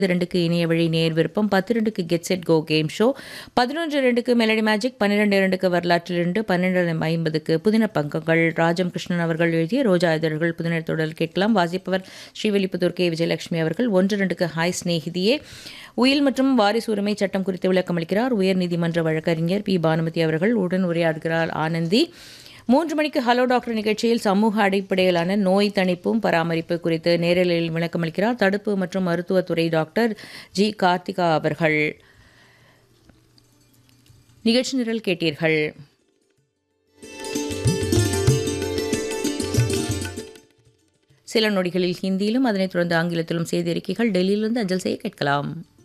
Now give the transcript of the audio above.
ரெண்டுக்கு இணைய வழி நேர் விருப்பம் பத்து ரெண்டுக்கு get set go game show பதினொன்று ரெண்டுக்கு மெலடி மேஜிக் பன்னிரெண்டு இரண்டுக்கு வரலாற்றில் இரண்டு பன்னிரெண்டு ஐம்பதுக்கு புதின பங்கங்கள் ராஜம் கிருஷ்ணன் அவர்கள் எழுதிய ரோஜா இதழ்கள் புதின தொடர் கேட்கலாம் வாசிப்பவர் ஸ்ரீவில்லிபுத்தூர் கே விஜயலட்சுமி அவர்கள் ஒன்று ரெண்டுக்கு ஹாய் ஸ்நேகிதியே உயில் மற்றும் வாரிசு உரிமை சட்டம் குறித்து விளக்கமளிக்கிறார் உயர்நீதிமன்ற வழக்கறிஞர் பி பானுமதி அவர்கள் உடன் உரையாடுகிறார் ஆனந்தி மூன்று மணிக்கு ஹலோ டாக்டர் நிகழ்ச்சியில் சமூக அடிப்படையிலான நோய் தணிப்பும் பராமரிப்பு குறித்து நேரலையில் விளக்கமளிக்கிறார் தடுப்பு மற்றும் மருத்துவத்துறை டாக்டர் ஜி கார்த்திகா அவர்கள் நிகழ்ச்சி நிரல் கேட்டீர்கள் சில நொடிகளில் ஹிந்தியிலும் அதனைத் தொடர்ந்து ஆங்கிலத்திலும் செய்தி அறிக்கைகள் டெல்லியிலிருந்து அஞ்சல் செய்ய கேட்கலாம்